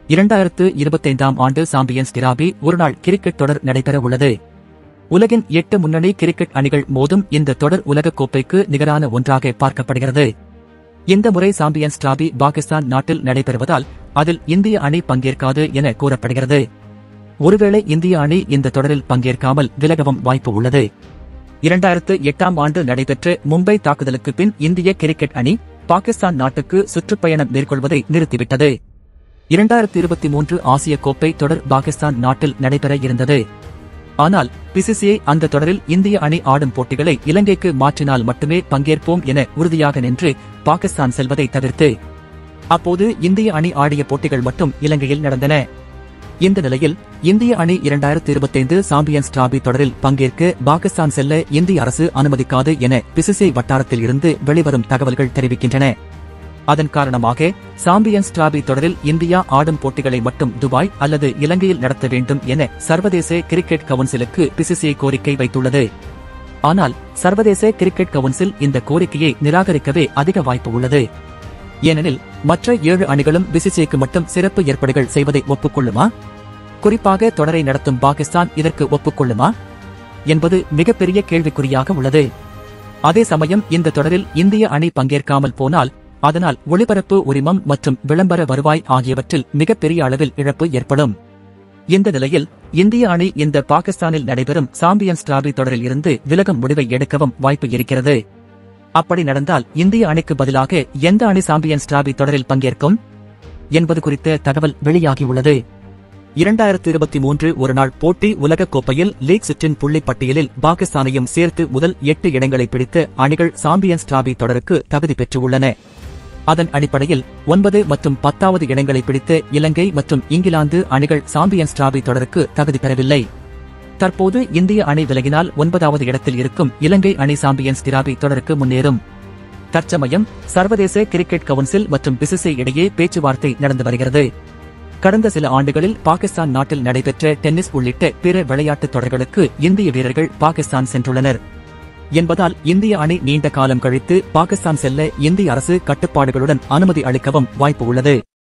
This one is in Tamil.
இரண்டாயிரத்து இருபத்தைந்தாம் ஆண்டு சாம்பியன்ஸ் டிராபி ஒருநாள் கிரிக்கெட் தொடர் நடைபெற உள்ளது உலகின் எட்டு முன்னணி கிரிக்கெட் அணிகள் மோதும் இந்த தொடர் உலகக் கோப்பைக்கு நிகரான ஒன்றாக பார்க்கப்படுகிறது இந்த முறை சாம்பியன்ஸ் டிராபி பாகிஸ்தான் நாட்டில் நடைபெறுவதால் அதில் இந்திய அணி பங்கேற்காது என கூறப்படுகிறது ஒருவேளை இந்திய அணி இந்த தொடரில் பங்கேற்காமல் விலகவும் வாய்ப்பு உள்ளது இரண்டாயிரத்து எட்டாம் ஆண்டு நடைபெற்ற மும்பை தாக்குதலுக்கு பின் இந்திய கிரிக்கெட் அணி பாகிஸ்தான் நாட்டுக்கு சுற்றுப்பயணம் மேற்கொள்வதை நிறுத்திவிட்டது இரண்டாயிரத்து இருபத்தி மூன்று ஆசிய கோப்பை தொடர் பாகிஸ்தான் நாட்டில் நடைபெற இருந்தது ஆனால் பிசிசிஐ அந்த தொடரில் இந்திய அணி ஆடும் போட்டிகளை இலங்கைக்கு மாற்றினால் மட்டுமே பங்கேற்போம் என உறுதியாக நின்று பாகிஸ்தான் செல்வதை தவிர்த்து அப்போது இந்திய அணி ஆடிய போட்டிகள் மட்டும் இலங்கையில் நடந்தன இந்த நிலையில் இந்திய அணி இரண்டாயிரத்து இருபத்தைந்து சாம்பியன்ஸ் டிராபி தொடரில் பங்கேற்க பாகிஸ்தான் செல்ல இந்திய அரசு அனுமதிக்காது என பிசிசிஐ வட்டாரத்தில் இருந்து வெளிவரும் தகவல்கள் தெரிவிக்கின்றன அதன் காரணமாக சாம்பியன்ஸ் டிராபி தொடரில் இந்தியா ஆடும் போட்டிகளை மட்டும் துபாய் அல்லது இலங்கையில் நடத்த வேண்டும் என சர்வதேச கிரிக்கெட் கவுன்சிலுக்கு பிசிசிஐ கோரிக்கை வைத்துள்ளது ஆனால் சர்வதேச கிரிக்கெட் கவுன்சில் இந்த கோரிக்கையை நிராகரிக்கவே அதிக வாய்ப்பு உள்ளது ஏனெனில் மற்ற ஏழு அணிகளும் பிசிசிஐக்கு மட்டும் சிறப்பு ஏற்பாடுகள் செய்வதை ஒப்புக்கொள்ளுமா குறிப்பாக தொடரை நடத்தும் பாகிஸ்தான் இதற்கு ஒப்புக்கொள்ளுமா என்பது மிகப்பெரிய கேள்விக்குறியாக உள்ளது அதே சமயம் இந்த தொடரில் இந்திய அணி பங்கேற்காமல் போனால் அதனால் ஒளிபரப்பு உரிமம் மற்றும் விளம்பர வருவாய் ஆகியவற்றில் மிகப்பெரிய அளவில் இழப்பு ஏற்படும் இந்த நிலையில் இந்திய அணி இந்த பாகிஸ்தானில் நடைபெறும் சாம்பியன்ஸ் டிராபி தொடரில் இருந்து விலகும் முடிவை எடுக்கவும் வாய்ப்பு இருக்கிறது அப்படி நடந்தால் இந்திய அணிக்கு பதிலாக எந்த அணி சாம்பியன்ஸ் டிராபி தொடரில் பங்கேற்கும் என்பது குறித்த தகவல் வெளியாகியுள்ளது இரண்டாயிரத்து இருபத்தி மூன்று ஒருநாள் போட்டி உலகக் கோப்பையில் லீக் சுற்றின் புள்ளி பட்டியலில் பாகிஸ்தானையும் சேர்த்து முதல் எட்டு இடங்களை பிடித்து அணிகள் சாம்பியன்ஸ் டிராபி தொடருக்கு தகுதி பெற்றுள்ளன அதன் அடிப்படையில் ஒன்பது மற்றும் பத்தாவது இடங்களை பிடித்த இலங்கை மற்றும் இங்கிலாந்து அணிகள் சாம்பியன்ஸ் டிராபி தொடருக்கு தகுதி பெறவில்லை தற்போது இந்திய அணி விலகினால் ஒன்பதாவது இடத்தில் இருக்கும் இலங்கை அணி சாம்பியன்ஸ் டிராபி தொடருக்கு முன்னேறும் தற்சமயம் சர்வதேச கிரிக்கெட் கவுன்சில் மற்றும் பிசிசிஐ இடையே பேச்சுவார்த்தை நடந்து வருகிறது கடந்த சில ஆண்டுகளில் பாகிஸ்தான் நாட்டில் நடைபெற்ற டென்னிஸ் உள்ளிட்ட பிற விளையாட்டுத் தொடர்களுக்கு இந்திய வீரர்கள் பாகிஸ்தான் சென்றுள்ளனர் என்பதால் இந்திய அணி நீண்ட காலம் கழித்து பாகிஸ்தான் செல்ல இந்திய அரசு கட்டுப்பாடுகளுடன் அனுமதி அளிக்கவும் வாய்ப்பு உள்ளது